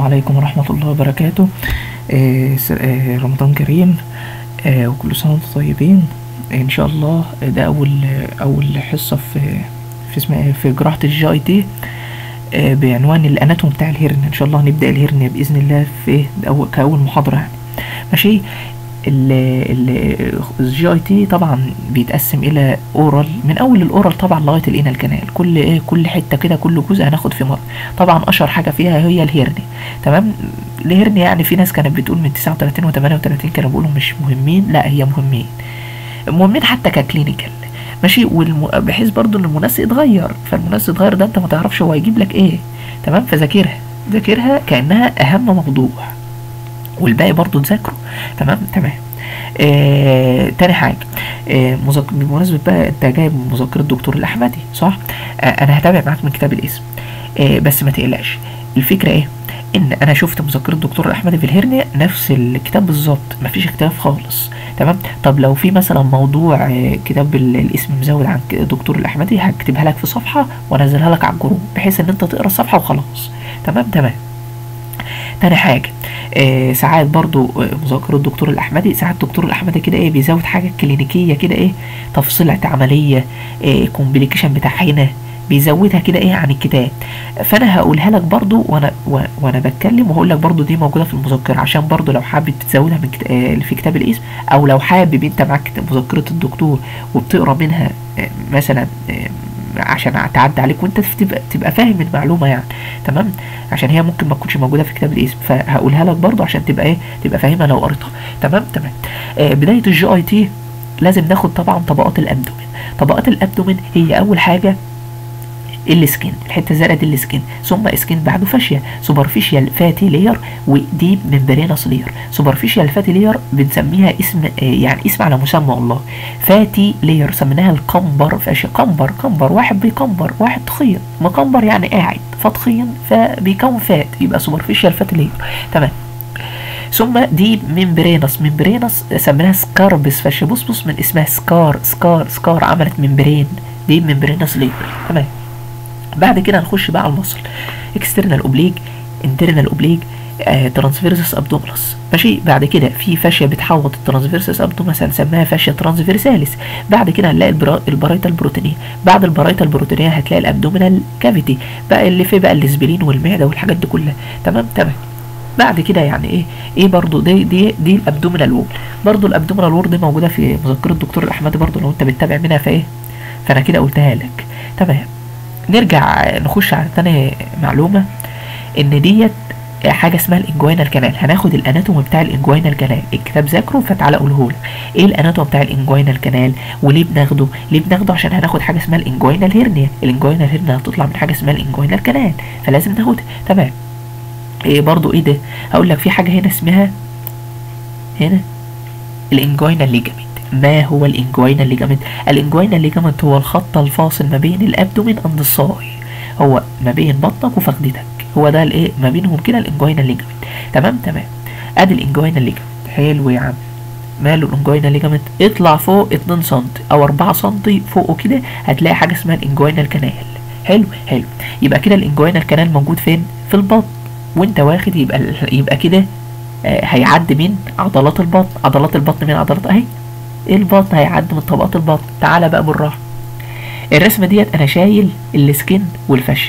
عليكم ورحمة الله وبركاته آه س- آه رمضان كريم آه وكل سنة وانتم طيبين ان شاء الله ده اول اول حصة في في اسمها إيه؟ في جراحة الجي اي تي آه بعنوان الاناتوم بتاع الهرنيا ان شاء الله هنبدأ الهرنيا باذن الله في أول كاول محاضرة يعني ماشي الجي اي تي طبعا بيتقسم الى اورال من اول الاورال طبعا لغايه الانال كانال كل ايه كل حته كده كل جزء هناخد فيه مره طبعا اشهر حاجه فيها هي الهرني تمام الهرني يعني في ناس كانت بتقول من 39 و 38 كانوا بيقولوا مش مهمين لا هي مهمين مهمين حتى ككلينيكال ماشي والم... بحيث برضو ان المنسق اتغير فالمنسق اتغير ده انت ما تعرفش هو هيجيب لك ايه تمام فذاكرها ذاكرها كانها اهم موضوع والباقي برضو تذاكره تمام تمام آه، تاني حاجة آه، مذاك... بمناسبة بقى انت جايب مذكرة الدكتور الأحمدي صح؟ آه، أنا هتابع معاك من كتاب الاسم آه، بس ما تقلقش الفكرة ايه؟ ان انا شفت مذكرة الدكتور الأحمدي في الهرنيا نفس الكتاب بالظبط مفيش اختلاف خالص تمام طب لو في مثلا موضوع آه، كتاب ال- الاسم مزود عن ك- الدكتور الأحمدي هكتبها لك في صفحة وانزلها لك على الجروب بحيث ان انت تقرا الصفحة وخلاص تمام تمام تاني حاجة آه ساعات برضو آه، مذاكرة الدكتور الأحمدي ساعات الدكتور الأحمدي كده إيه بيزود حاجة كلينيكية كده إيه تفصيلة عملية إيه كومبليكيشن بتاع حينة بيزودها كده إيه عن الكتاب فأنا هقولها لك برضو وأنا و- وأنا بتكلم وهقول لك برضو دي موجودة في المذكرة عشان برضو لو حابب تزودها من كت... آه في كتاب الاسم أو لو حابب أنت معاك كتاب- مذكرة الدكتور وبتقرا منها آه مثلا آه عشان تعدي عليك وانت تبقى تبقى فاهم المعلومه يعني تمام عشان هي ممكن ما تكونش موجوده في كتاب الاسم فهقولها لك برضو عشان تبقى ايه تبقى فاهمها لو قريتها تمام تمام آه بدايه الجي اي تي لازم ناخد طبعا طبقات الابدومين طبقات الابدومين هي اول حاجه السكين الحته الزرقاء دي السكين ثم سكين بعده فاشيا سوبرفيشال فاتي لير وديب ممبرينس لير سوبرفيشال فاتي لير بنسميها اسم آه، يعني اسم على مسمى والله فاتي لير سميناها القنبر فاشيا قنبر قنبر واحد بيقنبر واحد تخين مقنبر يعني قاعد فتخين فبيكون فات يبقى سوبرفيشال فاتي لير تمام ثم دي ممبرينس ممبرينس سميناها سكاربس فاشيا بص بص من اسمها سكار سكار سكار عملت ممبرين دي ممبرينس لير تمام بعد كده هنخش بقى على المصل اكسترنال اوبليج انترنال اوبليج ترانسفيرسس ابدومينس ماشي بعد كده في فاشيه بتحوط الترانسفيرسس ابدومينس هنسميها فاشيه ترانسفيرساليس بعد كده هنلاقي البرا... البرايتال بروتينيه بعد البرايتال بروتينيه هتلاقي الابدومينال كافيتي بقى اللي فيه بقى الاسبلين والمعده والحاجات دي كلها تمام تمام بعد كده يعني ايه ايه برضو دي دي دي الابدومينال وول برضو الابدومينال وول دي موجوده في مذكره الدكتور الاحمدي برضو لو انت بتتابع منها فايه فانا كده قلتها لك تمام نرجع نخش على تاني معلومة ان ديت حاجة اسمها الانجوينال كانال هناخد الاناتوم بتاع الانجوينال كانال الكتاب ذاكره فتعالى اقوله لك ايه الاناتوم بتاع الانجوينال كانال وليه بناخده ليه بناخده عشان هناخد حاجة اسمها الانجوينال هيرنيا الانجوينال هيرنيا هتطلع من حاجة اسمها الانجوينال كانال فلازم ناخدها تمام ايه برضو ايه ده هقول لك في حاجة هنا اسمها هنا الانجوينال ليجامنت ما هو الانجوينال ليجامنت الانجوينال ليجامنت هو الخط الفاصل ما بين الابدومين اند الصاي هو ما بين بطنك وفخدتك هو ده الايه ما بينهم كده الانجوينال ليجامنت تمام تمام ادي الانجوينال ليجامنت حلو يا عم ماله الانجوينال ليجامنت اطلع فوق 2 سم او 4 سم فوقه كده هتلاقي حاجه اسمها الانجوينال كانال حلو حلو يبقى كده الانجوينال كانال موجود فين في البطن وانت واخد يبقى يبقى كده آه، هيعدي من عضلات البطن عضلات البطن من عضلات اهي البطن هيعدي من طبقات البطن تعالى بقى بالراحه الرسمه ديت انا شايل السكين والفش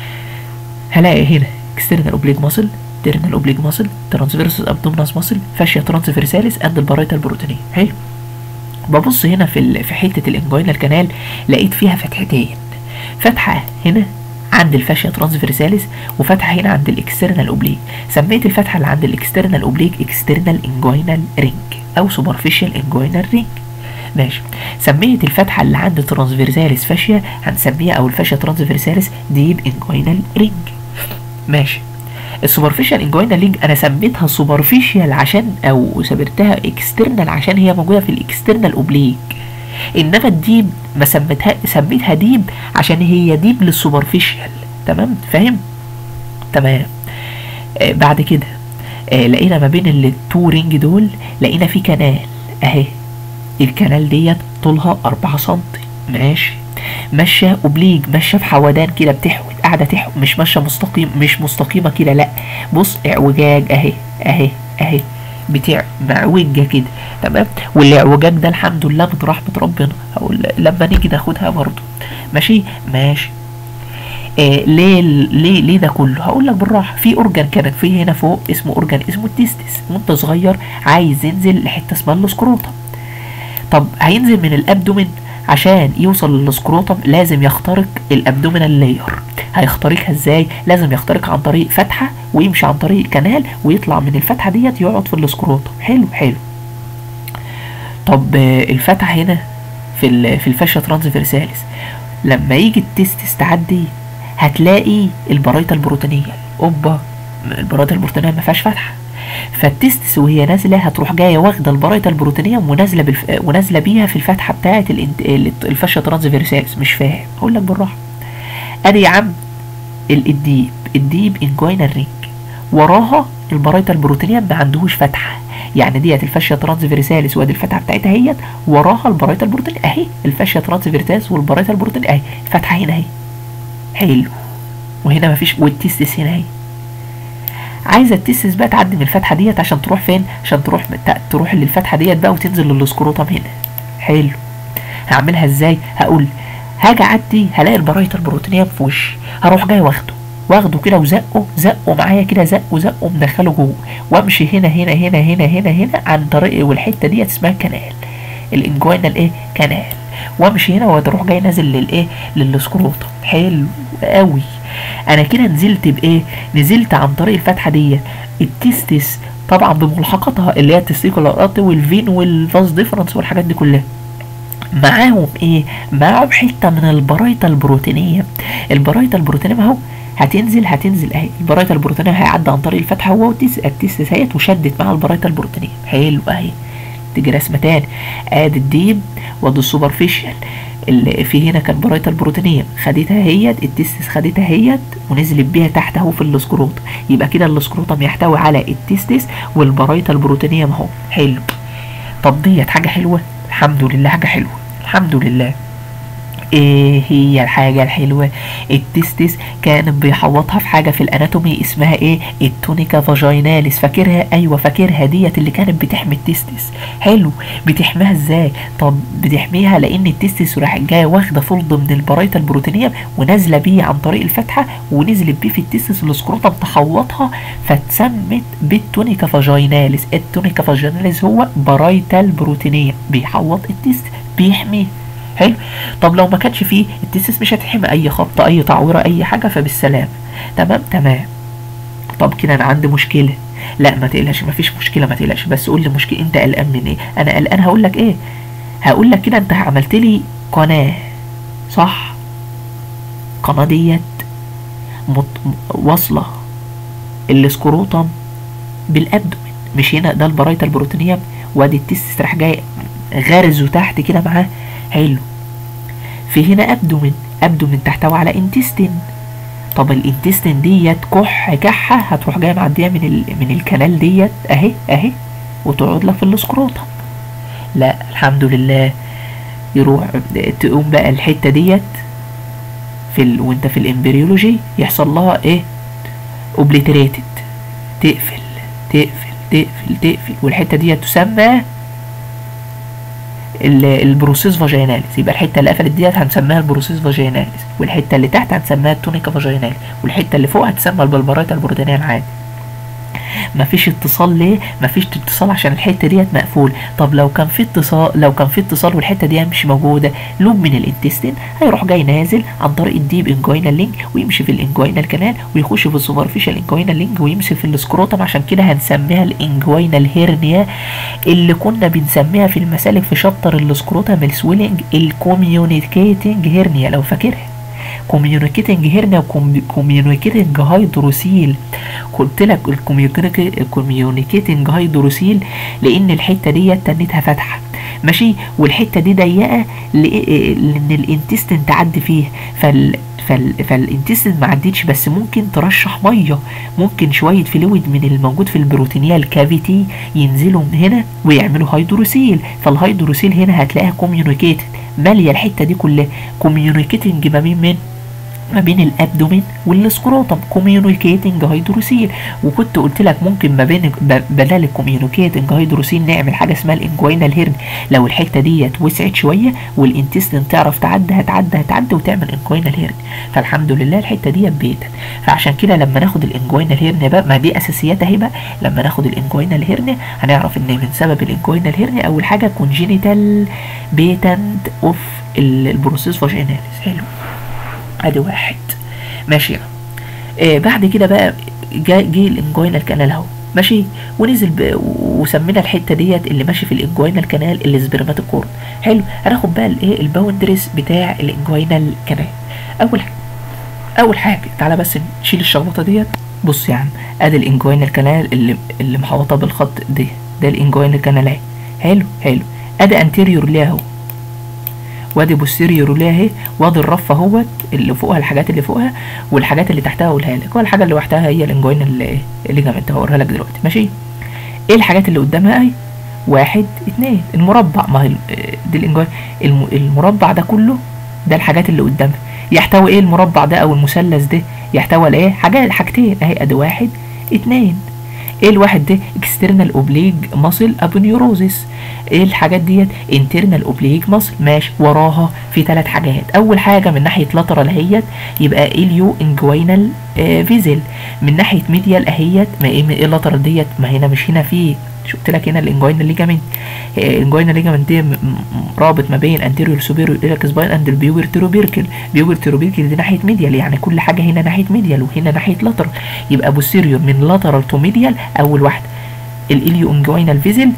هلاقي هنا اكسترنال اوبليج ماسل internal اوبليج ماسل ترانسفيرسس ابدومينس ماسل فاشيا ترانسفيرساليس اند البرايتال بروتينيه حلو ببص هنا في ال... في حته الانجوينال كانال لقيت فيها فتحتين فتحه هنا عند الفاشيا ترانسفيرساليس وفتحه هنا عند الاكسترنال اوبليك سميت الفتحه اللي عند الاكسترنال اوبليك اكسترنال انجوينال رينج او سوبرفيشال انجوينال رينج ماشي سميت الفتحه اللي عند ترانسفيرساليس فاشيا هنسميها او الفاشيا ترانسفيرساليس ديب انجوينال رينج ماشي السوبرفيشال انجوينال لينج انا سميتها سوبرفيشال عشان او سميتها اكسترنال عشان هي موجوده في الاكسترنال اوبليك انما الديب ما سميتها سميتها ديب عشان هي ديب للسوبرفيشال تمام فاهم تمام آه بعد كده آه لقينا ما بين التو رينج دول لقينا في كنال اهي الكنال ديت طولها 4 سم ماشي ماشيه اوبليج ماشيه في حودان كده بتحود قاعده تحود مش ماشيه مستقيم مش مستقيمه كده لا بص اعوجاج اهي اهي اهي بتاع معوجة كده تمام والاعوجاج ده الحمد لله من رحمة ربنا هقول لما نيجي ناخدها برضو ماشي ماشي آه ليه ليه ليه ده كله هقول لك بالراحه في اورجان كانت في هنا فوق اسمه اورجان اسمه التستس وانت صغير عايز ينزل لحته اسمها السكروتم طب هينزل من الابدومين عشان يوصل للسكروتم لازم يخترق الابدومينال لاير هيخترقها ازاي لازم يخترق عن طريق فتحه ويمشي عن طريق كنال ويطلع من الفتحه ديت يقعد في السكروتم حلو حلو طب آه الفتحه هنا في في الفاشيا ترانسفيرساليس لما يجي التستس تعدي هتلاقي البرايطه البروتينيه اوبا البرايطه البروتينيه ما فيهاش فتحه فالتستس وهي نازله هتروح جايه واخده البرايطه البروتينيه ونازله بالف... ونازله بيها في الفتحه بتاعه الانت... الفاشيا ترانسفيرساليس مش فاهم اقول لك بالراحه ادي يا عم الديب الديب انجوينال رينج وراها البرايطه البروتينيه ما عندهوش فتحه يعني ديت الفاشيا ترانسفيرساليس وادي الفتحه بتاعتها اهيت وراها البرايطه البروتينيه اهي الفاشيا ترانسفيرساليس والبرايطه البروتينيه اهي الفتحه هنا اهي حلو وهنا مفيش والتستس هنا اهي عايزه التستس بقى تعدي من الفتحه ديت عشان تروح فين عشان تروح تروح للفتحه ديت بقى وتنزل للسكروتم هنا حلو هعملها ازاي هقول هاجي اعدي هلاقي البرايطه البروتينيه في وشي هروح جاي واخده واخده كده وزقه زقه معايا كده زقه زقه مدخله جوه وامشي هنا هنا هنا هنا هنا هنا عن طريق والحته ديت اسمها كنال الانجوينال ايه كنال وامشي هنا واروح جاي نازل للايه للسكروتم حلو قوي انا كده نزلت بايه نزلت عن طريق الفتحه ديت التستس طبعا بملحقاتها اللي هي التستيكولار ارت والفين والفاز ديفرنس والحاجات دي كلها معاهم ايه معاهم حته من البرايطه البروتينيه البرايطه البروتينيه اهو هتنزل هتنزل اهي البرايطه البروتينيه هيعدي عن طريق الفتحه هو التستس اهيت وشدت معاها البرايطه البروتينيه حلو اهي تيجي رسمه تاني ادي الديب وادي السوبرفيشال اللي في هنا كانت برايطه البروتينيه خدتها هيت التستس خدتها هيت ونزلت بيها تحت اهو في السكروت يبقى كده السكروتم يحتوي على التستس والبرايطه البروتينيه اهو حلو طب ديت حاجه حلوه الحمد لله حاجه حلوه الحمد لله ايه هي الحاجة الحلوة التستس كان بيحوطها في حاجة في الاناتومي اسمها ايه التونيكا فاجيناليس فاكرها ايوه فاكرها ديت اللي كانت بتحمي التستس حلو بتحميها ازاي طب بتحميها لان التستس راح جايه واخده فولد من البرايطه البروتينيه ونازله بيه عن طريق الفتحه ونزلت بيه في التستس السكروتم تحوطها فاتسمت بالتونيكا فاجيناليس التونيكا فاجيناليس هو برايتال بروتينيه بيحوط التست بيحميه حلو طب لو ما كانش فيه التستس مش هتحمي اي خبطه اي تعويره اي حاجه فبالسلامه تمام تمام طب كده انا عندي مشكله لا ما تقلقش ما فيش مشكله ما تقلقش بس قول لي مشكله انت قلقان من ايه انا قلقان هقول لك ايه هقول لك كده انت عملت لي قناه صح القناه ديت مط... واصله السكروتم بالابدومين مش هنا ده البرايطه البروتينيه وادي التستس راح جاي غارزه تحت كده معاه حلو في هنا ابدومين ابدومين تحتوي على انتستين طب الانتستين ديت كح كحه هتروح جايه معديه من ال... من الكنال ديت اهي اهي وتقعد لك في السكروتم لا الحمد لله يروح تقوم بقى الحته ديت في ال... وانت في الامبريولوجي يحصل لها ايه اوبليتريتد تقفل تقفل تقفل تقفل والحته ديت تسمى البروسيس فاجيناليس يبقى الحته اللي قفلت ديت هنسميها البروسيس فاجيناليس والحته اللي تحت هنسميها التونيكا فاجيناليس والحته اللي فوق هتسمى البلبرايتا البروتينيه العادي مفيش اتصال ليه مفيش اتصال عشان الحته ديت مقفول طب لو كان في اتصال لو كان في اتصال والحته دي مش موجوده لوب من الانتستين هيروح جاي نازل عن طريق الديب انجوينال لينج ويمشي في الانجوينال كانال ويخش في السوبرفيشال انجوينال لينج ويمشي في السكروتم عشان كده هنسميها الانجوينال هيرنيا اللي كنا بنسميها في المسالك في شابتر السكروتم السويلنج الكوميونيكيتنج هيرنيا لو فاكرها كوميونيكيتنج هيرنا وكوميونيكيتنج هيدروسيل قلت لك الكوميونيكيتنج هيدروسيل لان الحته ديت تنتها فاتحه ماشي والحته دي ضيقه لان الانتستين تعدي فيها فال فال... فالانتستين ما عدتش بس ممكن ترشح ميه ممكن شويه فلويد من الموجود في البروتينيال كافيتي ينزلوا من هنا ويعملوا هيدروسيل فالهيدروسيل هنا هتلاقيها كوميونيكيتد ماليه الحته دي كلها كوميونيكيتنج ما بين مين ما بين الابدومين والسكروتم كوميونيكيتنج هيدروسيل وكنت قلت لك ممكن ما بين ب- بدل الكوميونيكيتنج هيدروسيل نعمل حاجه اسمها الانجوينال هيرن لو الحته ديت وسعت شويه والانتستين تعرف تعدي هتعدي هتعدي وتعمل انجوينال هيرن فالحمد لله الحته ديت بيتا فعشان كده لما ناخد الانجوينال هيرن بقى ما دي اساسيات اهي بقى لما ناخد الانجوينال هيرن هنعرف ان من سبب الانجوينال هيرن اول حاجه كونجينيتال بيتنت اوف البروسيس فاجيناليس حلو ادي واحد ماشي يا عم. آه بعد كده بقى جا جه الانجوينال كانال اهو ماشي ونزل ب... وسمينا الحته ديت اللي ماشي في الانجوينال كانال السبرماتيك كورد حلو هناخد بقى الايه الباوندريز بتاع الانجوينال كانال اول حاجه اول حاجه تعالى بس نشيل الشخبطه ديت بص يا عم ادي الانجوينال كانال اللي اللي محوطه بالخط ده ده الانجوينال كانال اهي حلو حلو ادي انتيريور ليها اهو وادي بوستيريور ليها اهي وادي الرف اهوت اللي فوقها الحاجات اللي فوقها والحاجات اللي تحتها اقولها لك والحاجه اللي تحتها هي الانجوينال الليجامنت هوريها لك دلوقتي ماشي ايه الحاجات اللي قدامها اهي واحد اتنين المربع ما هي دي الانجوين الم- المربع ده كله ده الحاجات اللي قدامها يحتوي ايه المربع ده او المثلث ده يحتوي على ايه حاجات حاجتين اهي ادي واحد اتنين ايه الواحد ده اكسترنال اوبليج ماسل ابونيوروزيس ايه الحاجات ديت انترنال اوبليج ماسل ماشي وراها في ثلاث حاجات اول حاجه من ناحيه لاترال اهيت يبقى اليو انجوينال آه فيزل من ناحيه ميديال اهيت ما ايه ايه اللاترال ديت ما هنا مش هنا في شفت لك هنا الانجوينال ليجامنت الانجوينال ليجامنت دي م- م- رابط ما بين انتيريور سوبيريور ايلك سباين اند البيوبر تروبيركل بيوبر تروبيركل دي ناحيه ميديال يعني كل حاجه هنا ناحيه ميديال وهنا ناحيه لاترال يبقى بوستيريور من لاترال تو ميديال اول واحده الاليو انجوينال فيزل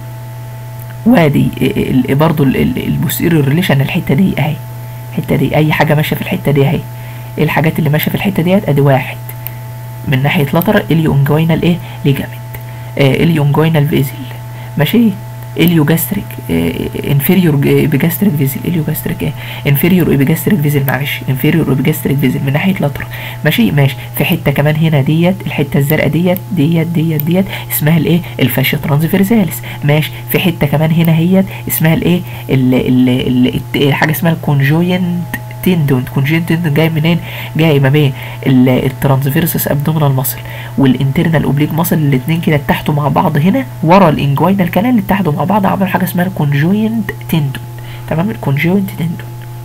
وادي ال- ال- برضو البوستيريور ريليشن الحته دي اهي الحته دي اي حاجه ماشيه في الحته دي اهي ايه الحاجات اللي ماشيه في الحته ديت ادي واحد من ناحيه لاترال اليو انجوينال ايه ليجامنت آه اليو انجوينال فيزل ماشي اليو جاستريك انفيريور بجاستريك فيزل اليو جاستريك ايه انفيريور بجاستريك فيزل معلش انفيريور بجاستريك فيزل من ناحيه لاترال ماشي ماشي في حته كمان هنا ديت الحته الزرقاء ديت ديت ديت ديت اسمها الايه الفاشيا ترانسفيرساليس ماشي في حته كمان هنا هي اسمها الايه ال- ال- ال- الت- حاجه اسمها الكونجوينت تندون كونجوينت تندون جاي منين جاي ما بين ال- الترانسفيرسس ابدومينال ماسل والانترنال اوبليك ماسل الاثنين كده اتحدوا مع بعض هنا ورا الانجوينال كانال اللي اتحدوا مع بعض عملوا حاجه اسمها الكونجوينت تندون تمام الكونجوينت تندون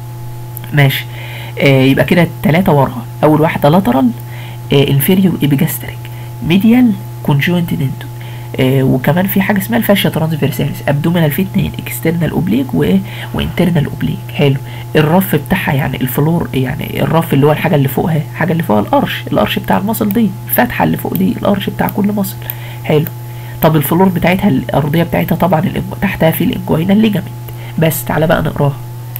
ماشي آه يبقى كده التلاتة ورا أول واحدة لاترال آه انفيريور ايبيجاستريك ميديال كونجوينت تندون آه وكمان في حاجه اسمها الفاشيا ترانسفيرساليس ابدومينال في اتنين اكسترنال اوبليك وايه وانترنال اوبليك حلو الرف بتاعها يعني الفلور يعني الرف اللي هو الحاجه اللي فوقها الحاجه اللي فوقها القرش القرش بتاع المصل دي الفتحه اللي فوق دي القرش بتاع كل مصل حلو طب الفلور بتاعتها الارضيه بتاعتها طبعا الإنج- تحتها في الانجوينال ليجامنت بس تعالى بقى نقراها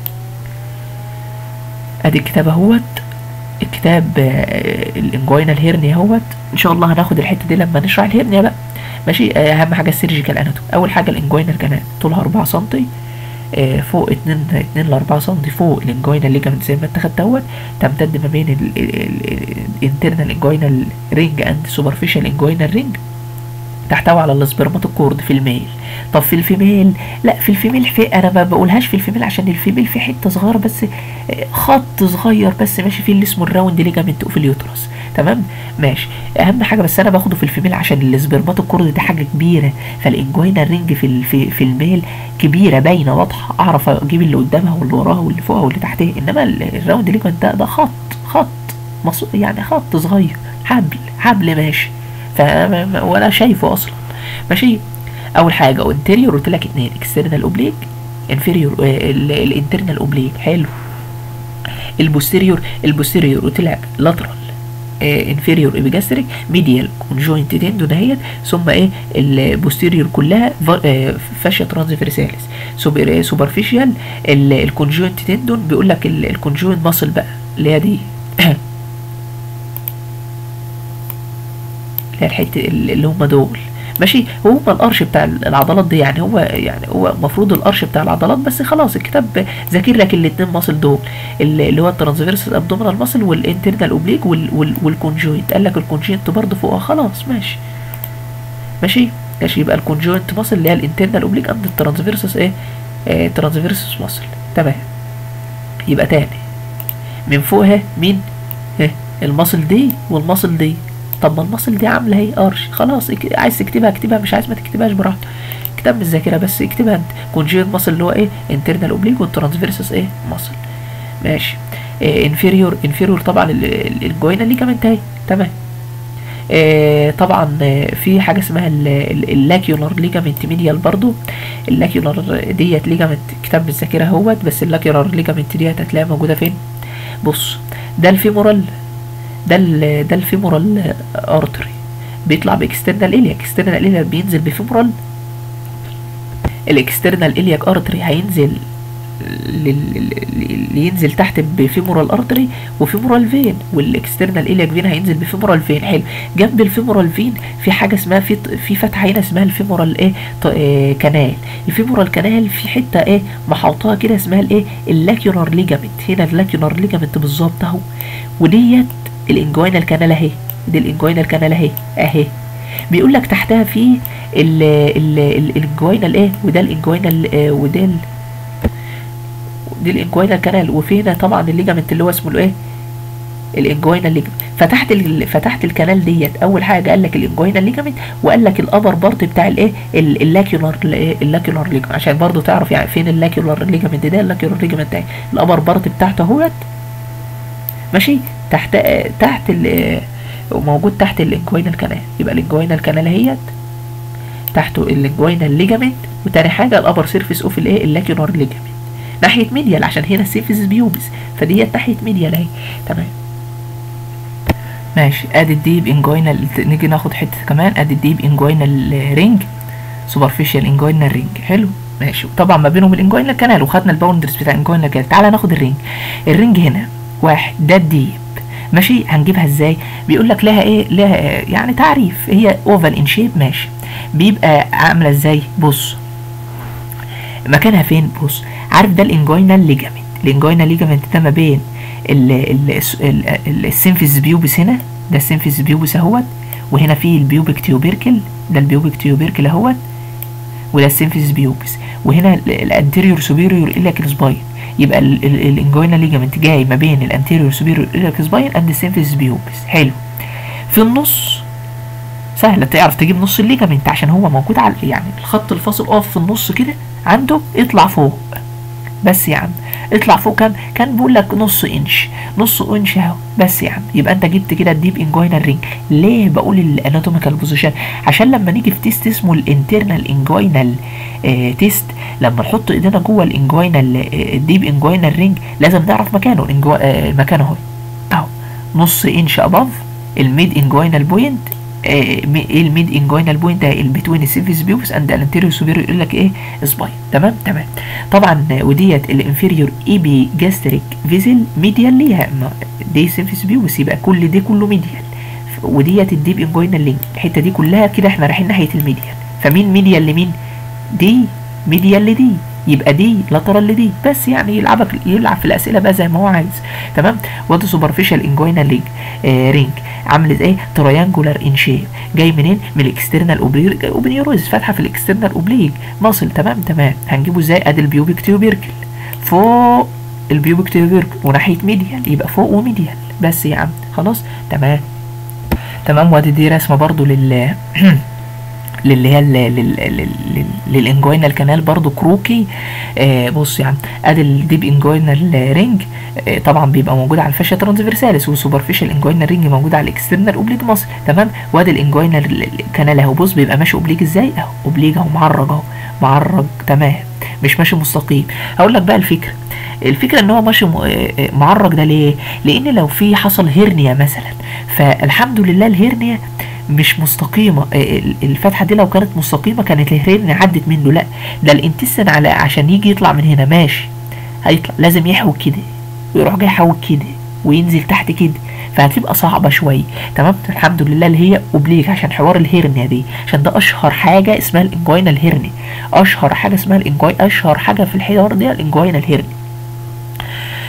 ادي الكتاب اهوت الكتاب آه، الانجوينال هيرنيا اهوت ان شاء الله هناخد الحته دي لما نشرح الهيرنيا بقى ماشي آه، اهم حاجه السيرجيكال اناتوم اول حاجه الانجوينال كانال طولها 4 سم آه، فوق 2 2 ل 4 سم فوق الانجوينال ليجامنت زي ما انت خدت اهوت تمتد ما بين الانترنال انجوينال رينج اند سوبرفيشال انجوينال رينج تحتوي على الاسبرماتيك كورد في الميل طب في الفيميل لا في الفيميل في انا ما بقولهاش في الفيميل عشان الفيميل في حته صغيره بس آه، خط صغير بس ماشي فيه اللي اسمه الراوند ليجامنت اوف اليوترس تمام ماشي اهم حاجه بس انا باخده في الفيميل عشان الاسبرماتيك كورد دي حاجه كبيره فالانجوينا رينج في ال- في, في الميل كبيره باينه واضحه اعرف اجيب اللي قدامها واللي وراها واللي فوقها واللي تحتها انما ال- الراوند ليجامنت ده ده خط خط مص... يعني خط صغير حبل حبل ماشي ف ولا شايفه اصلا ماشي اول حاجه انتيريور قلت لك اتنين اكسترنال اوبليك انفيريور الانترنال اوبليك حلو البوستيريور البوستيريور قلت لك لاترال انفيريور ايبيجاستريك ميديال كونجوينت تندون اهيت ثم ايه البوستيريور كلها فاشيا ترانسفيرساليس سوبرفيشال الكونجوينت تندون بيقول لك الكونجوينت ماسل بقى اللي هي دي اللي هي الحته اللي هم دول ماشي هو القرش بتاع العضلات دي يعني هو يعني هو المفروض القرش بتاع العضلات بس خلاص الكتاب ذاكر لك الاثنين ماسل دول اللي اللي هو الترانسفيرس ابدومينال ماسل والانترنال اوبليك والكونجوينت قال لك الكونجوينت برضه فوقها خلاص ماشي ماشي ماشي يبقى الكونجوينت ماسل اللي هي الانترنال اوبليك اند الترانسفيرسس ايه آه ترانسفيرسس ماسل تمام يبقى تاني من فوقها مين ها المصل دي والمصل دي طب ما المصل دي عامله اهي ارش خلاص اك- عايز تكتبها اكتبها مش عايز ما تكتبهاش براحتك كتاب من الذاكره بس اكتبها انت كونجيت مصل اللي هو ايه انترنال اوبليك والترانسفيرسس ايه مصل ماشي انفيريور انفيريور طبعا الجوينه ليجامنت اهي تمام آه، طبعا آه، في حاجه اسمها اللاكيولار ليجامنت ميديال برضو اللاكيولار ديت ليجامنت كتاب من الذاكره اهوت بس اللاكيولار ليجامنت ديت هتلاقيها موجوده فين بص ده الفيمورال ده ال ده الفيمورال ارتري بيطلع باكسترنال الياك اكسترنال الياك بينزل بفيمورال الاكسترنال الياك ارتري هينزل لل- لل- اللي ينزل تحت بفيمورال ارتري وفيمورال فين والاكسترنال الياك فين هينزل بفيمورال فين حلو جنب الفيمورال فين في حاجه اسمها في في فتحه هنا اسمها الفيمورال ايه ط- آه كانال الفيمورال كانال في حته ايه محوطاها كده اسمها الايه اللاكيونار ليجامنت هنا اللاكيونار ليجامنت بالظبط اهو وديت الانجوينال كانال اهي دي الانجوينال كانال اهي اهي بيقول لك تحتها في ال ال ال- الانجوينال ايه وده الانجوينال آه وده ال- دي الانجوينال كانال وفي هنا طبعا الليجامنت اللي هو اسمه الايه الانجوينال ليجامنت فتحت ال... فتحت الكنال ديت اول حاجه قال لك الانجوينال ليجامنت وقال لك الابر بارت بتاع الايه ال- اللاكيولار الايه اللاكيولار ليجامنت عشان برضو تعرف يعني فين اللاكيولار ليجامنت ده اللاكيولار ليجامنت ده الابر بارت بتاعته اهوت ماشي تحت تحت ال... موجود تحت الانجوينال كانال يبقى الانجوينال كانال اهيت تحته الانجوينال ليجامنت وتاني حاجه الابر سيرفيس اوف الايه اللاكيولار ليجامنت ناحيه ميديال عشان هنا السيرفيس بيوبس فديت ناحيه ميديال اهي تمام ماشي ادي الديب انجوينال نيجي ناخد حته كمان ادي الديب انجوينال رينج سوبرفيشال انجوينال رينج حلو ماشي طبعا ما بينهم الانجوينال كانال وخدنا الباوندرز بتاع الانجوينال كانال تعالى ناخد الرينج الرينج هنا واحد ده الديب ماشي هنجيبها ازاي بيقول لك لها ايه لها يعني تعريف هي اوفال ان شيب ماشي بيبقى عامله ازاي بص مكانها فين بص عارف ده الانجوينال ليجامنت الانجوينال ليجامنت ده ما بين ال- ال- ال- ال- السيمفيس بيوبس هنا ده السيمفيس بيوبس اهوت وهنا في البيوبك تيوبيركل ده البيوبك تيوبيركل اهوت وده السيمفيس بيوبس وهنا الانتيريور سوبيريور إلياك سباين يبقى الانجوينال ليجامنت جاي ما بين الانتيريور سوبيريور إلياك سباين اند السيمفيس بيوبس حلو في النص سهلة تعرف تجيب نص الليجامنت عشان هو موجود على يعني الخط الفاصل اقف في النص كده عنده اطلع فوق بس يا عم اطلع فوق كان كان بيقول لك نص انش نص انش اهو بس يا عم يبقى انت جبت كده الديب انجوينال رينج ليه بقول الاناتوميكال بوزيشن عشان لما نيجي في تيست اسمه الانترنال انجوينال اه تيست لما نحط ايدينا جوه الانجوينال اه الديب انجوينال رينج لازم نعرف مكانه الانجو... اه مكانه اهو اهو نص انش اباف الميد انجوينال بوينت ايه الميد انجوينال بوينت ده البتوين السيفيس بيوبس اند الانتيريور سوبيريور يقول لك ايه سباين تمام تمام طبعا وديت الانفيريور ايبي جاستريك فيزل ميديال ليها ما- دي سيفيس بيوبس يبقى كل دي كله ميديال وديت الديب انجوينال لينك الحته دي كلها كده احنا رايحين ناحيه الميديال فمين ميديال لمين دي ميديال لدي يبقى دي لاترال لدي بس يعني يلعبك يلعب في الاسئله بقى زي ما هو عايز تمام وادي سوبرفيشال انجوينال لينك آه رينج عامل ازاي تريانجولار ان شيب جاي منين من الاكسترنال اوبليك اوبنيوروز فاتحه في الاكسترنال اوبليك ماسل تمام تمام هنجيبه ازاي ادي البيوبيك تيوبيركل فوق البيوبيك تيوبيركل وناحيه ميديال يبقى فوق وميديال بس يا عم خلاص تمام تمام وادي دي رسمه برضو لل للي هي لل- لل- لل- لل- للانجوينال كانال برضو كروكي آه بص يعني ادي الديب انجوينال رينج آه طبعا بيبقى موجود على الفاشيا ترانسفيرساليس والسوبرفيشال انجوينال رينج موجود على الاكسترنال اوبليك ماسل تمام وادي الانجوينال كانال اهو بص بيبقى ماشي اوبليك ازاي اهو اوبليك اهو معرج اهو معرج تمام مش ماشي مستقيم هقول لك بقى الفكره الفكره ان هو ماشي م- آه، آه، معرج ده ليه لان لو في حصل هيرنيا مثلا فالحمد لله الهيرنيا مش مستقيمه آه، ال- الفتحه دي لو كانت مستقيمه كانت الهيرنيا عدت منه لا ده الانتستين على عشان يجي يطلع من هنا ماشي هيطلع لازم يحوك كده ويروح جاي يحوك كده وينزل تحت كده فهتبقى صعبة شوية تمام الحمد لله اللي هي اوبليك عشان حوار الهيرنيا دي عشان ده اشهر حاجة اسمها الانجوينال هيرني اشهر حاجة اسمها الانجوي اشهر حاجة في الحوار دي الانجوينال هيرني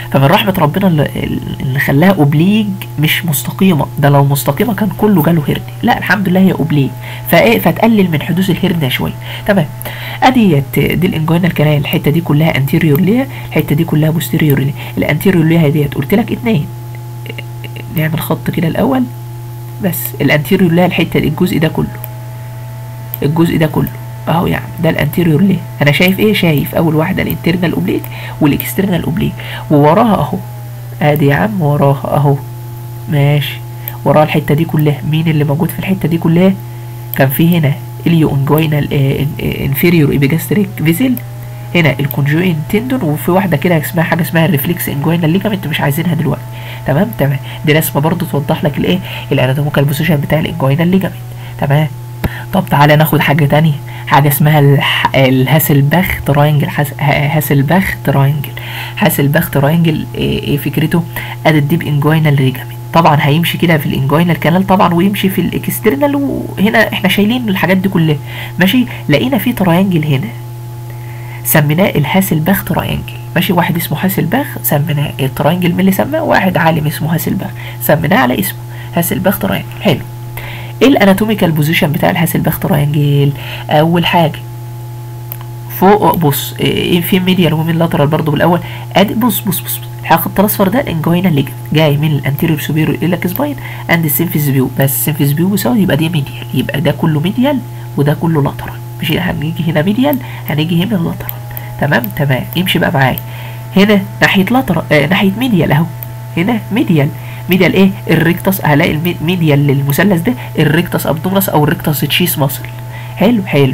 فمن رحمة ربنا اللي, اللي خلاها اوبليج مش مستقيمة ده لو مستقيمة كان كله جاله هرني لا الحمد لله هي اوبليج فايه فتقلل من حدوث الهرنيا شوية تمام ادي دي الانجوينال كانال الحتة دي كلها انتيريور ليها الحتة دي كلها بوستيريور ليها الانتيريور ليها ديت قلت لك اتنين نعمل خط كده الاول بس الانتيريور ليها الحتة دي الجزء ده كله الجزء ده كله اهو يعني ده الانتيريور ليه انا شايف ايه شايف اول واحده الانترنال اوبليك والاكسترنال اوبليك ووراها اهو ادي يا عم وراها اهو ماشي وراها الحته دي كلها مين اللي موجود في الحته دي كلها كان في هنا اليو انجوينال انفيريور ايبيجاستريك فيزل هنا الكونجوين تندون وفي واحده كده اسمها حاجه اسمها الريفلكس انجوينال ليجامنت مش عايزينها دلوقتي تمام تمام دي رسمه برضو توضح لك الايه الاناتوميكال بوزيشن بتاع الانجوينال ليجامنت تمام طب تعالى ناخد حاجه تانية حاجه اسمها الح... الهاسلباخ تراينجل حس... هاسلباخ تراينجل هاسلباخ تراينجل ايه, إيه فكرته ادي الديب انجوينال ليجامنت طبعا هيمشي كده في الانجوينال كانال طبعا ويمشي في الاكسترنال وهنا احنا شايلين الحاجات دي كلها ماشي لقينا في تراينجل هنا سميناه الهاسلباخ تراينجل ماشي واحد اسمه هاسلباخ سميناه التراينجل من اللي سماه واحد عالم اسمه هاسلباخ سميناه على اسمه هاسلباخ تراينجل حلو ايه الاناتوميكال بوزيشن بتاع الهاسلباخ تراينجل اول حاجه فوق بص ايه في ميديال ومين لاترال برضو بالاول ادي بص بص بص الحلقه الترانسفر ده الانجوينا ليجن جاي من الانتيريور سوبيريور الى سباين اند السيمفيس فيو بس السيمفيس فيو بيساوي يبقى دي ميديال يبقى ده كله ميديال وده كله لاترال مش هنيجي هنا ميديال هنيجي هنا لاترال تمام تمام امشي بقى معايا هنا ناحيه لاترال آه ناحيه ميديال اهو هنا ميديال ميديال ايه الريكتس هلاقي الميديال للمثلث ده الريكتس ابدومنس او الريكتس تشيس ماسل حلو حلو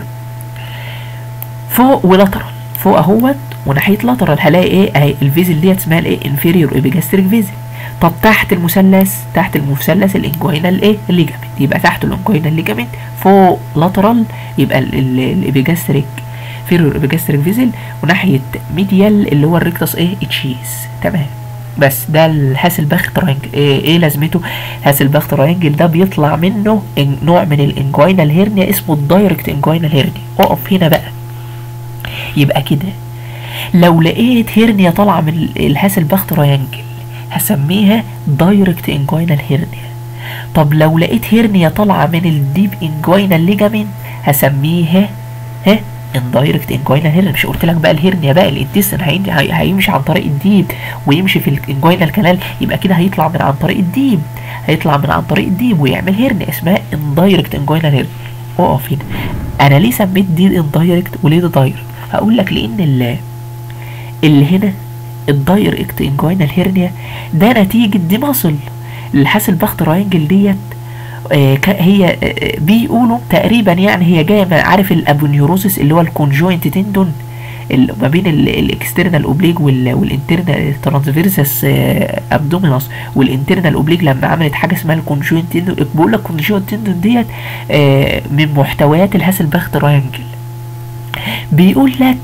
فوق ولاترال فوق اهوت وناحيه لاترال هلاقي ايه اهي الفيزل ديت اسمها الايه انفيريور ايبيجاستريك فيزل طب تحت المثلث تحت المثلث الانجوينال ايه الليجامنت يبقى تحت الانجوينال ليجامنت فوق لاترال يبقى الايبيجاستريك فيريور ايبيجاستريك فيزل وناحيه ميديال اللي هو الريكتس ايه تشيس تمام بس ده الهاسلباخ تراينجل ايه, إيه لازمته الهاسلباخ تراينجل ده بيطلع منه نوع من الانجوينال هيرنيا اسمه الدايركت انجوينال هيرنيا اقف هنا بقى يبقى كده لو لقيت هيرنيا طالعه من الهاسلباخ تراينجل هسميها دايركت انجوينال هيرنيا طب لو لقيت هيرنيا طالعه من الديب انجوينال ليجامنت هسميها ها اندايركت انجوينال هيرنيا مش قلت لك بقى الهيرنيا بقى الانتستين هيمشي عن طريق الديب ويمشي في الانجوينال كانال يبقى كده هيطلع من عن طريق الديب هيطلع من عن طريق الديب ويعمل هيرنيا اسمها اندايركت انجوينال هيرنيا اقف هنا انا ليه سميت دي اندايركت وليه ده دايركت هقول لك لان اللي, اللي هنا الدايركت انجوينال هيرنيا ده نتيجه دي مصل الحاسلباخ تراينجل ديت آه هي آه بيقولوا تقريبا يعني هي جايه عارف الابونيوروسيس اللي هو الكونجوينت تندون ما بين الاكسترنال اوبليج والانترنال ترانسفيرسس ابدومينس والانترنال اوبليج لما عملت حاجه اسمها الكونجوينت تندون بقول لك الكونجوينت تندون ديت آه من محتويات الهاسلباخ تراينجل بيقول لك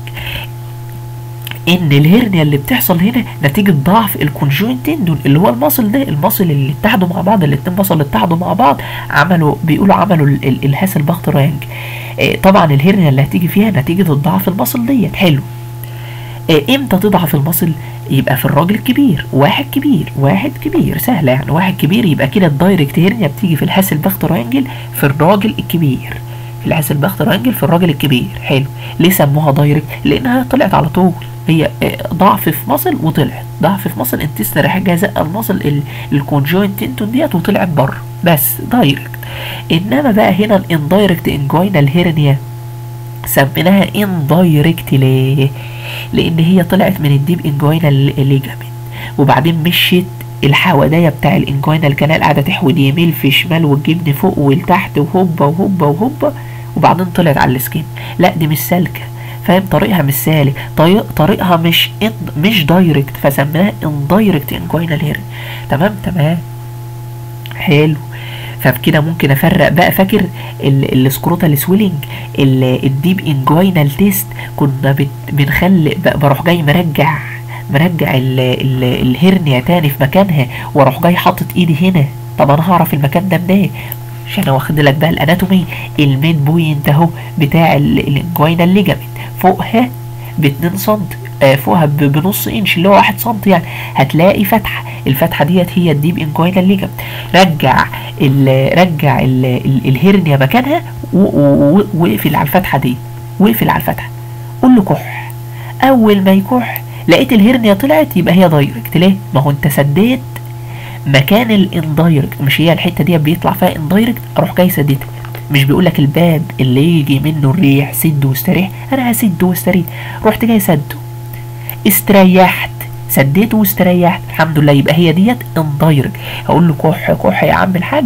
ان الهرنيا اللي بتحصل هنا نتيجه ضعف الكونجوينت تندون اللي هو المصل ده المصل اللي اتحدوا مع بعض الاتنين مصل اللي اتحدوا مع بعض عملوا بيقولوا عملوا الهاسل باخت رانج اه طبعا الهرنيا اللي هتيجي فيها نتيجه ضعف المصل ديت حلو اه امتى تضعف المصل يبقى في الراجل الكبير واحد كبير واحد كبير سهله يعني واحد كبير يبقى كده الدايركت هرنيا بتيجي في الهاسل باخت رانجل في الراجل الكبير في الهاسل باخت رانجل في الراجل الكبير حلو ليه سموها دايركت لانها طلعت على طول هي ضعف في مصل وطلعت ضعف في مصل انت رايح جايه زقه المصل الكونجوينت تنتون ديت وطلعت بره بس دايركت انما بقى هنا الاندايركت انجوينال هيرنيا سميناها اندايركت ليه؟ لان هي طلعت من الديب انجوينال ليجامنت وبعدين مشيت الحوادية بتاع الانجوينال كانال قاعدة تحود يمين في شمال وتجيبني فوق ولتحت وهوبا وهوبا وهوبا وبعدين طلعت على السكين لا دي مش سالكه فاهم طريقها مش سالك طريق طريقها مش إن مش دايركت فسميناها اندايركت انجوينال هيرن تمام تمام حلو فبكده ممكن افرق بقى فاكر السكروتال سويلنج الديب انجوينال تيست كنا بنخلي بروح جاي مرجع مرجع ال ال الهرنيا تاني في مكانها واروح جاي حاطط ايدي هنا طب انا هعرف المكان ده منين عشان واخد لك بقى الاناتومي الميد بوينت اهو بتاع الانجوينال ليجامنت فوقها ب 2 سم آه فوقها ب- بنص انش اللي هو واحد سم يعني هتلاقي فتحه الفتحه ديت هي الديب انجوينال ليجامنت رجع ال رجع ال ال الهرنيا مكانها و- و- و- واقفل على الفتحه دي واقفل على الفتحه قول له كح اول ما يكح لقيت الهرنيا طلعت يبقى هي دايركت ليه ما هو انت سديت مكان الاندايركت مش هي الحته دي بيطلع فيها اندايركت اروح جاي سديته مش بيقول لك الباب اللي يجي منه الريح سد واستريح انا هسد واستريح رحت جاي سده استريحت سديته واستريحت الحمد لله يبقى هي ديت اندايركت هقول له كح كح يا عم الحاج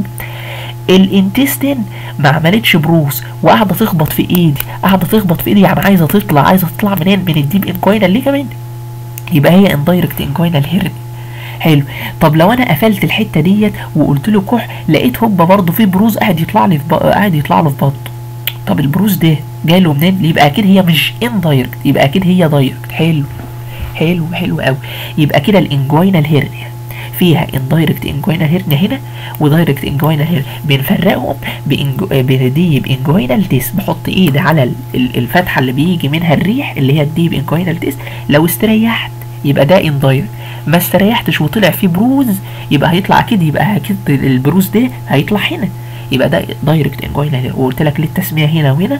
الانتستين ما عملتش بروز وقاعده تخبط في ايدي قاعده تخبط في ايدي يعني عايزه تطلع عايزه تطلع منين من الديب انكوينال ليجامنت يبقى هي اندايركت انكوينال هيرني حلو طب لو انا قفلت الحته ديت وقلت له كح لقيت هوبا برضه في بروز قاعد يطلع لي في بق- قاعد يطلع له في بطنه طب البروز ده جاي له منين يبقى اكيد هي مش اندايركت يبقى اكيد هي دايركت حلو حلو حلو قوي يبقى كده الانجوينال هيرنيا فيها اندايركت انجوينال هيرنيا هنا ودايركت انجوينال هيرنيا بنفرقهم بإنجو... بديب انجوينال تيس بحط ايدي على ال- ال- الفتحه اللي بيجي منها الريح اللي هي الديب انجوينال تيس لو استريحت يبقى ده اندايركت ما استريحتش وطلع فيه بروز يبقى هيطلع اكيد يبقى اكيد البروز ده هيطلع هنا يبقى ده دايركت انجوينال وقلت لك ليه التسميه هنا وهنا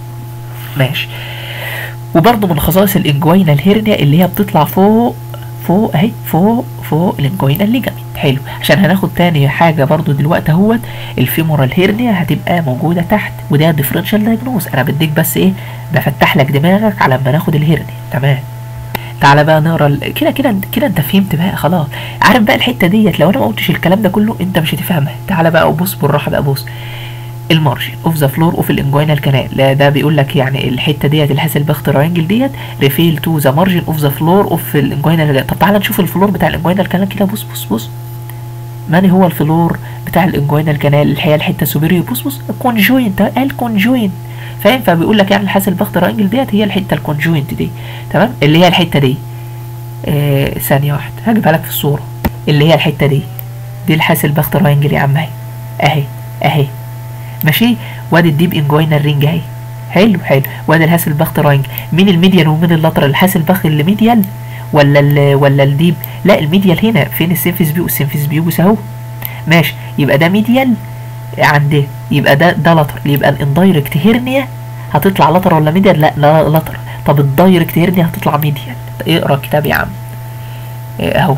ماشي وبرضه من خصائص الانجوينال هيرنيا اللي هي بتطلع فوق فوق اهي فوق فوق الانجوينال ليجامنت حلو عشان هناخد تاني حاجه برضو دلوقتي اهوت الفيمورال هيرنيا هتبقى موجوده تحت وده ديفرنشال دايجنوز انا بديك بس ايه بفتح لك دماغك على ما ناخد الهيرنيا تمام تعالى بقى نقرا ال- كده كده كده انت فهمت بقى خلاص عارف بقى الحته ديت لو انا ما قلتش الكلام ده كله انت مش هتفهمها تعالى بقى وبص بالراحه بقى بص المارجن اوف ذا فلور اوف الانجوينال كانال لا ده بيقول لك يعني الحته ديت الهاسلباخ تراينجل ديت ريفيل تو ذا مارجن اوف ذا فلور اوف الانجوينال طب تعالى نشوف الفلور بتاع الانجوينال كانال كده بص بص بص ماني هو الفلور بتاع الانجوينال كانال اللي هي الحته سوبيريور بص بص الكونجوينت قال كونجوينت فاهم فبيقول لك يعني الهاسلباخ تراينجل ديت هي الحته الكونجوينت دي تمام اللي هي الحته دي آه ثانيه واحده هجيبها لك في الصوره اللي هي الحته دي دي الهاسلباخ تراينجل يا عم اهي اهي اهي ماشي وادي الديب انجوينال رينج اهي حلو حلو وادي الهاسلباخ تراينج مين الميديال ومين اللاترال الهاسلباخ اللي ميديال ولا ال ولا الديب لا الميديال هنا فين السيمفيس بيو السيمفيس بيوس اهو ماشي يبقى ده ميديال عند يبقى ده ده لاترال يبقى الاندايركت هيرنيا هتطلع لاترال ولا ميديال لا لا لاترال طب الدايركت هيرنيا هتطلع ميديال اقرا الكتاب يا عم إيه اهو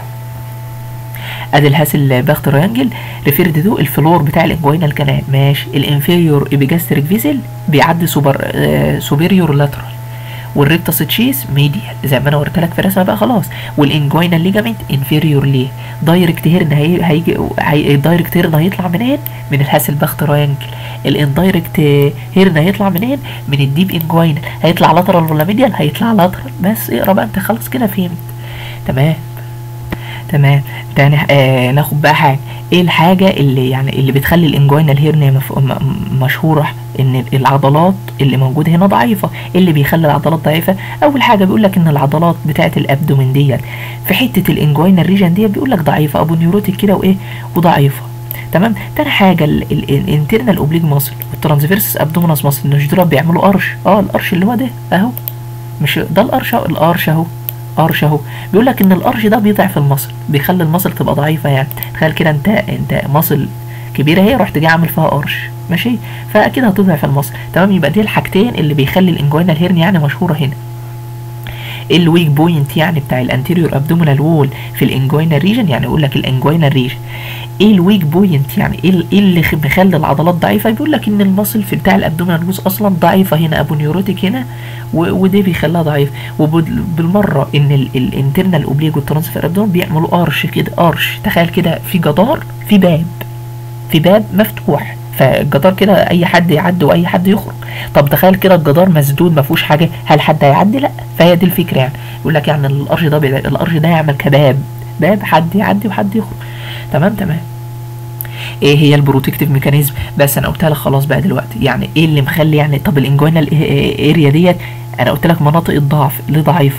ادي الهاسل باخ تريانجل ريفيرد تو الفلور بتاع الانجوينال كانال ماشي الانفيريور ايبيجاستريك فيزل بيعدي سوبر آه سوبيريور لاترال والريكتس تشيس ميديال زي ما انا قلت لك في الرسمه بقى خلاص والانجوينال ليجامنت انفيريور ليه دايركت هيرن هي هيجي هي الدايركت هيرن هيطلع منين من الهاسل باخ تريانجل الاندايركت هيرن هيطلع منين من الديب انجوينال هيطلع لاترال ولا ميديال هيطلع لاترال بس اقرا بقى انت خلاص كده فهمت تمام تمام تاني آه ناخد بقى حاجه ايه الحاجه اللي يعني اللي بتخلي الانجوينال هيرنيا مف... م... مشهوره ان العضلات اللي موجوده هنا ضعيفه إيه اللي بيخلي العضلات ضعيفه اول حاجه بيقول لك ان العضلات بتاعه الابدومين ديت في حته الانجوينال ريجن ديت بيقول لك ضعيفه ابو نيوروتيك كده وايه وضعيفه تمام تاني حاجه الانترنال اوبليج ماسل والترانسفيرس ابدومينس ماسل مش دول بيعملوا قرش اه القرش اللي هو ده اهو مش ده القرش أهو، القرش اهو قرش اهو بيقول لك ان القرش ده بيضعف المصل بيخلي المصل تبقى ضعيفه يعني تخيل كده انت انت مصل كبيره هي رحت جاي عامل فيها قرش ماشي فاكيد هتضعف المصل تمام يبقى دي الحاجتين اللي بيخلي الانجوينال هيرن يعني مشهوره هنا ايه الويك بوينت يعني بتاع الانتيريور ابدومينال وول في الانجوينال ريجن يعني يقول لك الانجوينال ريجن ايه الويك بوينت يعني ايه ال- إيه اللي خ- مخلي العضلات ضعيفه بيقول لك ان المصل في بتاع الابدومينال جوز اصلا ضعيفه هنا ابو نيوروتيك هنا و- وده بيخليها ضعيف وبالمره ان الانترنال اوبليج والترانسفير ابدومين بيعملوا قرش كده قرش تخيل كده في جدار في باب في باب مفتوح فالجدار كده اي حد يعدي واي حد يخرج طب تخيل كده الجدار مسدود ما فيهوش حاجه هل حد هيعدي لا فهي دي الفكره يعني يقول لك يعني القرش ده بي- القرش ده يعمل كباب باب حد يعدي وحد يخرج تمام تمام ايه هي البروتكتيف ميكانيزم بس انا قلتها لك خلاص بقى دلوقتي يعني ايه اللي مخلي يعني طب الانجوينال اريا ديت انا قلت لك مناطق الضعف ليه ضعيفه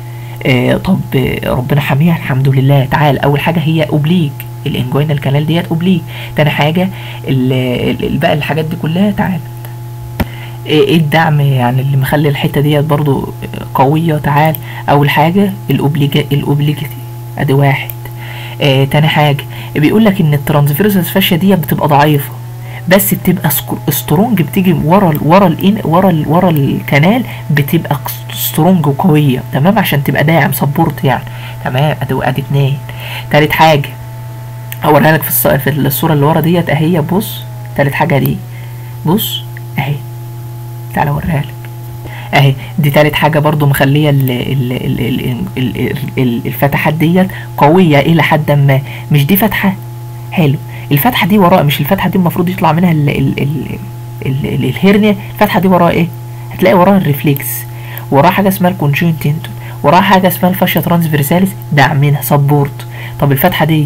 آه طب آه، ربنا حاميها الحمد لله تعال اول حاجه هي اوبليك الانجوينال كانال ديت اوبليك تاني حاجه ال- ال- ال- بقى الحاجات دي كلها تعال ايه إيه الدعم يعني اللي مخلي الحته ديت برضو قويه تعال اول حاجه الاوبليجا الاوبليجيتي ادي واحد آه تاني حاجه بيقول لك ان الترانسفيرسال فاشيا دي بتبقى ضعيفه بس بتبقى سترونج بتيجي ورا ال ورا الإن ورا ال ورا الكنال بتبقى سترونج وقويه تمام عشان تبقى داعم سبورت يعني تمام ادي ادي اتنين تالت حاجه اوريها لك في الص... في الصوره اللي ورا ديت اهي بص تالت حاجه دي بص اهي تعالى اوريها لك اهي دي تالت حاجه برضو مخليه ال ال ال ال ال ال الفتحات ديت قويه الى حد ما مش دي فتحه حلو الفتحه دي وراها مش الفتحه دي المفروض يطلع منها ال ال ال ال ال الهرنيا الفتحه دي وراها ايه هتلاقي وراها الريفلكس وراها حاجه اسمها الكونجون تنتون وراها حاجه اسمها الفاشيا ترانسفيرساليس دعمنا سبورت طب الفتحه دي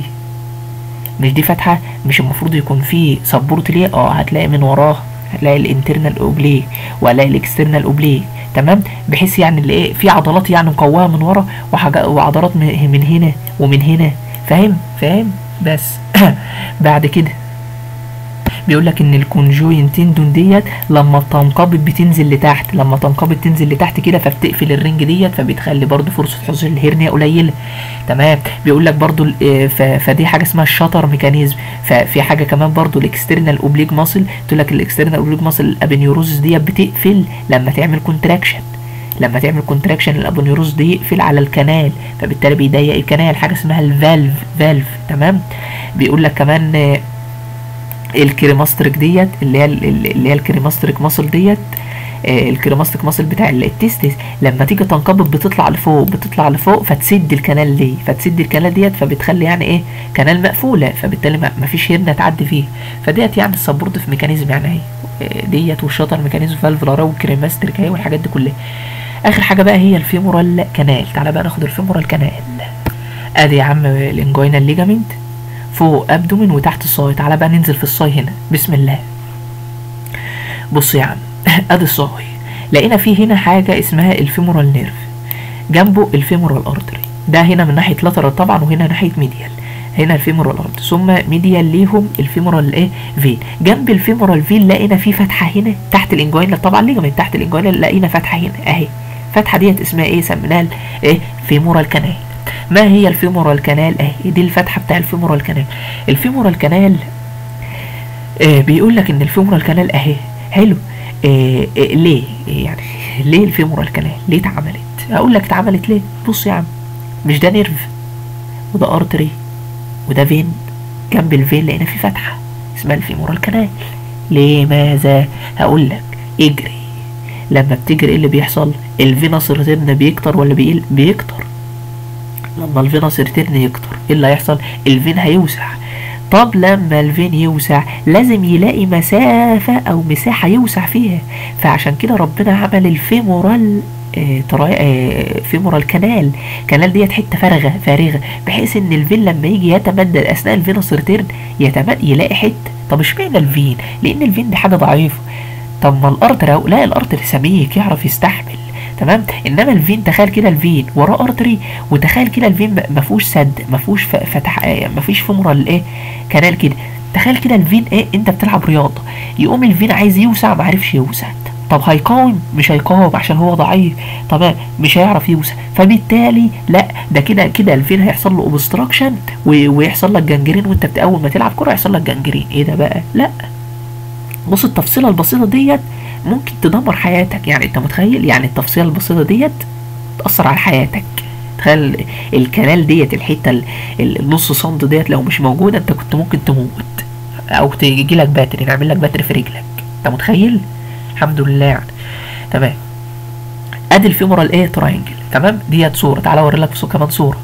مش دي فتحه مش المفروض يكون في سبورت ليه اه هتلاقي من وراها هتلاقي الانترنال اوبليك وهلاقي الاكسترنال اوبليك تمام بحيث يعني اللي ايه في عضلات يعني مقواه من ورا وحاجة وعضلات من من هنا ومن هنا فاهم فاهم بس بعد كده بيقول لك ان الكونجوين تندون ديت لما تنقبض بتنزل لتحت لما تنقبض تنزل لتحت كده فبتقفل الرنج ديت فبتخلي برضو فرصه حصول الهرنيا قليله تمام بيقول لك برضو ال- آه، ف- فدي حاجه اسمها الشطر ميكانيزم ففي حاجه كمان برضو الاكسترنال اوبليك ماسل تقول لك الاكسترنال اوبليك ماسل الابنيوروزس ديت بتقفل لما تعمل كونتراكشن لما تعمل كونتراكشن الابونيوروز دي يقفل على الكنال فبالتالي بيضيق الكنال حاجه اسمها الفالف فالف تمام بيقول لك كمان آه، الكريماستريك ديت اللي هي اللي هي الكريماستريك ماسل ديت آه، الكريماستريك ماسل بتاع التستس لما تيجي تنقبض بتطلع لفوق بتطلع لفوق فتسد الكنال دي فتسد الكنال ديت فبتخلي يعني ايه كنال مقفوله فبالتالي ما ما فيش هرنه تعدي فيه فديت يعني السبورت في ميكانيزم يعني اهي آه، ديت والشطر ميكانيزم فالفلارا والكريماستريك اهي والحاجات دي كلها اخر حاجه بقى هي الفيمورال كانال تعالى بقى ناخد الفيمورال كانال ادي يا عم الانجوينال ليجامنت فوق ابدومين وتحت الصاي تعالى بقى ننزل في الصاي هنا بسم الله بص يا عم ادي الصاي لقينا فيه هنا حاجه اسمها الفيمورال نيرف جنبه الفيمورال ارتري ده هنا من ناحيه لاترال طبعا وهنا ناحيه ميديال هنا الفيمورال ارت ثم ميديال ليهم الفيمورال ايه فين جنب الفيمورال فين لقينا في فتحه هنا تحت الانجوينال طبعا ليجامنت تحت الانجوينال لقينا فتحه هنا اهي الفتحه ديت اسمها ايه سميناها ايه فيمورال كانال ما هي الفيمورال كانال اهي دي الفتحه بتاع الفيمورال كانال الفيمورال كانال آه بيقول لك ان الفيمورال كانال اهي حلو آه آه ليه يعني ليه الفيمورال كانال ليه اتعملت اقول لك اتعملت ليه بص يا عم مش ده نيرف وده ارتري وده فين جنب الفين لقينا في فتحه اسمها الفيمورال كانال لماذا هقول لك اجري لما بتجري ايه اللي بيحصل الفينوس ريتيرن بيكتر ولا بيقل بيكتر لما الفينوس ريتيرن يكتر ايه اللي هيحصل الفين هيوسع طب لما الفين يوسع لازم يلاقي مسافة أو مساحة يوسع فيها فعشان كده ربنا عمل الفيمورال آه، ترا- آه، فيمورال كانال كانال ديت حته فارغه فارغه بحيث ان الفين لما يجي يتمدد اثناء الفينوس ريتيرن يتمد يلاقي حته طب اشمعنى الفين لان الفين دي حاجه ضعيفه طب ما الارتر لا الارتر سميك يعرف يستحمل تمام انما الفين تخيل كده الفين وراه ارتري وتخيل كده الفين ما- ما فيهوش سد ما فيهوش ف- فتح آه، ما فيش فيمورال ايه كانال كده تخيل كده الفين ايه انت بتلعب رياضه يقوم الفين عايز يوسع ما عرفش يوسع طب هيقاوم مش هيقاوم عشان هو ضعيف طب مش هيعرف يوسع فبالتالي لا ده كده كده الفين هيحصل له اوبستراكشن ويحصل لك جنجرين وانت بت- اول ما تلعب كره يحصل لك جنجرين ايه ده بقى لا بص التفصيله البسيطه ديت ممكن تدمر حياتك يعني انت متخيل يعني التفصيله البسيطه ديت تاثر على حياتك تخيل الكنال ديت الحته ال- ال- النص سنت ديت لو مش موجوده انت كنت ممكن تموت او تيجي لك باتري نعمل لك باتري في رجلك انت متخيل الحمد لله يعني تمام ادي الفيمورال ايه تراينجل تمام ديت صوره تعالى اوري لك صورة كمان صوره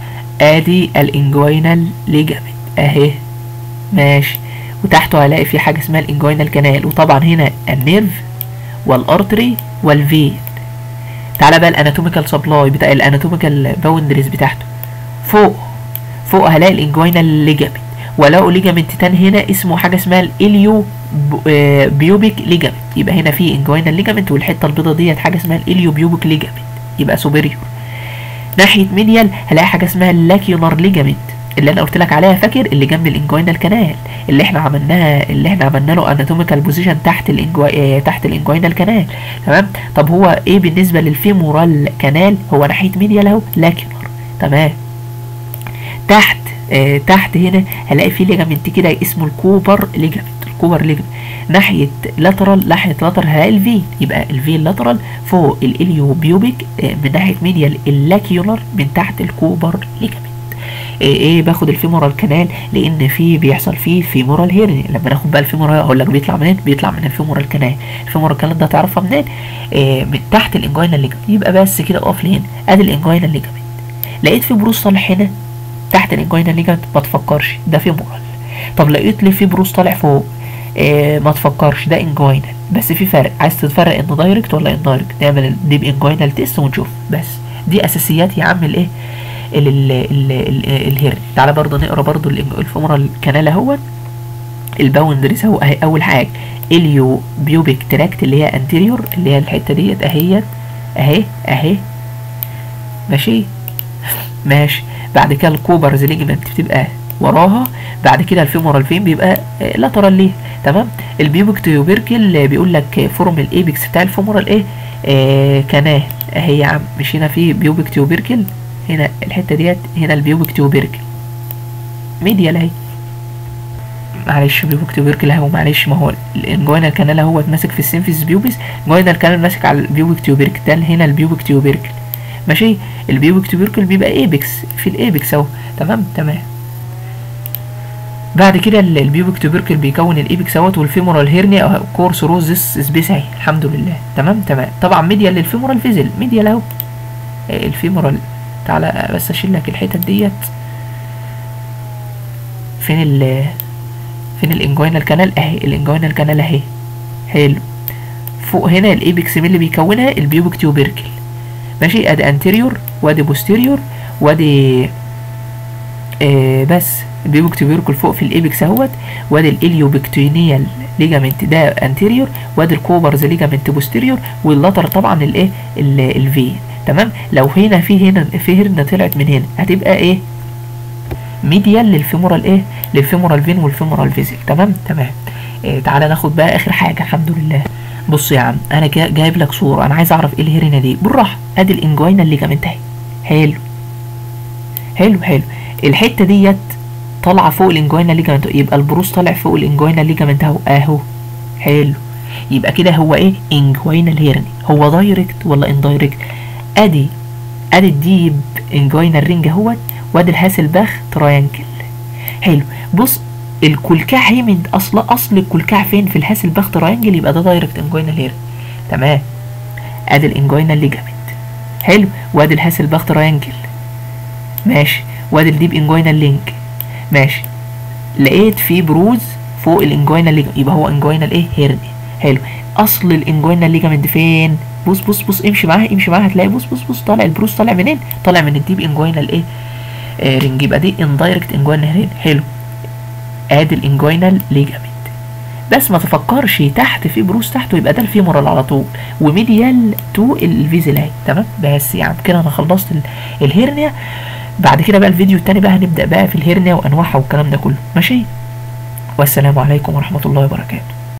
ادي الانجوينال ليجامنت اهي ماشي وتحته هلاقي في حاجه اسمها الانجوينال كانال وطبعا هنا النيرف والارتري والفين تعالى بقى الاناتوميكال سبلاي بتاع الاناتوميكال باوندريز بتاعته فوق فوق هلاقي الانجوينال ليجامنت ولو ليجامنت تاني هنا اسمه حاجه اسمها الاليو ب- آه، بيوبيك ليجامنت يبقى هنا في انجوينال ليجامنت والحته البيضاء ديت حاجه اسمها الاليو بيوبيك ليجامنت يبقى سوبيريور ناحيه ميديال هلاقي حاجه اسمها اللاكيونار ليجامنت اللي انا قلت لك عليها فاكر اللي جنب الانجوينال كانال اللي احنا عملناها اللي احنا عملنا له اناتوميكال بوزيشن تحت الانجو اه تحت الانجوينال كانال تمام طب هو ايه بالنسبه للفيمورال كانال هو ناحيه ميديال اهو لاكيونر تمام تحت آه تحت هنا هلاقي في ليجامنت كده اسمه الكوبر ليجامنت الكوبر ليجامنت ناحيه لاترال ناحيه لاترال هلاقي الفين يبقى الفين لاترال فوق الاليو بيوبيك آه من ناحيه ميديال اللاكيولر من تحت الكوبر ليجامنت ايه, إيه باخد الفيمورال كانال لان في بيحصل فيه فيمورال هيرني لما ناخد بقى الفيمورال اقول لك بيطلع منين بيطلع من الفيمورال كانال الفيمورال كانال ده تعرفها منين إيه من تحت الانجوينال ليجامنت يبقى بس كده اقف لهنا ادي الانجوينال ليجامنت لقيت في بروز طالع هنا تحت الانجوينال ليجامنت ما تفكرش ده فيمورال طب لقيت لي في بروز طالع فوق إيه ما تفكرش ده انجوينال بس في فرق عايز تتفرق انه دايركت ولا اندايركت نعمل ديب انجوينال تيست ونشوف بس دي اساسيات يا عم الايه الهيرن تعالى برضه نقرا برضه الفيمورال كانال اهوت الباوندريز اهو اهي اول حاجه اليو بيوبيك تراكت اللي هي انتيريور اللي هي الحته ديت اهيت اهي اهي ماشي ماشي بعد كده الكوبرز ليجمنت بتبقى وراها بعد كده الفيمورال فين بيبقى لاترال ليه تمام البيوبيك تيوبيركل بيقول لك فورم الايبكس بتاع الفيمورال ايه آه كانال اهي يا عم مش هنا في بيوبيك تيوبيركل هنا الحته ديت هنا البيوبيك تيوبيركل ميديال اهي معلش بيوبيك تيوبيركل اهو معلش ما هو الانجوينال كانال اهو ماسك في السينفيس بيوبيس الانجوينال كانال ماسك على البيوبيك تيوبيركل ده هنا البيوبيك تيوبيركل ماشي البيوبيك تيوبيركل بيبقى ايبكس في الايبكس اهو تمام تمام بعد كده البيوبيك تيوبيركل بيكون الايبكس اهوت والفيمورال هيرنيا كورس روزس سبيس اهي الحمد لله تمام تمام طبعا ميديال للفيمورال فيزل ميديال اهو الفيمورال تعالى بس اشيل لك الحتت ديت فين ال فين الانجوينال كانال اهي الانجوينال كانال اهي حلو فوق هنا الايبكس مين اللي بيكونها البيوبيك تيوبيركل ماشي ادي انتيريور وادي بوستيريور وادي آه بس البيوبيك تيوبيركل فوق في الايبكس اهوت وادي الاليوبكتينيال ليجامنت ده انتيريور وادي الكوبرز ليجامنت بوستيريور واللاتر طبعا الايه الفين تمام لو هنا في هنا في هرنه طلعت من هنا هتبقى ايه ميديال للفيمورال ايه للفيمورال فين والفيمورال فيزل تمام تمام إيه تعالى ناخد بقى اخر حاجه الحمد لله بص يا عم انا جايب لك صوره انا عايز اعرف ايه الهرنه دي بالراحه ادي الانجوينا الليجامنت اهي حلو حلو حلو الحته ديت طالعه فوق الانجوينا ليجامنت يبقى البروز طالع فوق الانجوينا ليجامنت اهو اهو حلو يبقى كده هو ايه انجوينا هيرني هو دايركت ولا اندايركت ادي ادي الديب انجوينال رينج اهوت وادي الهاسلباخ تراينجل حلو بص الكلكاع هي من اصل اصل الكلكاع فين في الهاسلباخ تراينجل يبقى ده دايركت انجوينال هيرن تمام ادي الانجوينال ليجامنت حلو وادي الهاسلباخ تراينجل ماشي وادي الديب انجوينال لينك ماشي لقيت في بروز فوق الانجوينال ليجامنت يبقى هو انجوينال ايه هيرني حلو اصل الانجوينال ليجامنت فين بص بص بص امشي معاها امشي معاها هتلاقي بص بص بص طالع البروز طالع منين طالع من الديب انجوينال ايه آه رينج يبقى دي اندايركت انجوينال رينج حلو ادي الانجوينال ليجامنت بس ما تفكرش تحت في بروز تحته يبقى ده الفيمورال على طول وميديال تو الفيزيلاي تمام بس يا عم كده انا خلصت الهيرنيا بعد كده بقى الفيديو التاني بقى هنبدا بقى في الهيرنيا وانواعها والكلام ده كله ماشي والسلام عليكم ورحمه الله وبركاته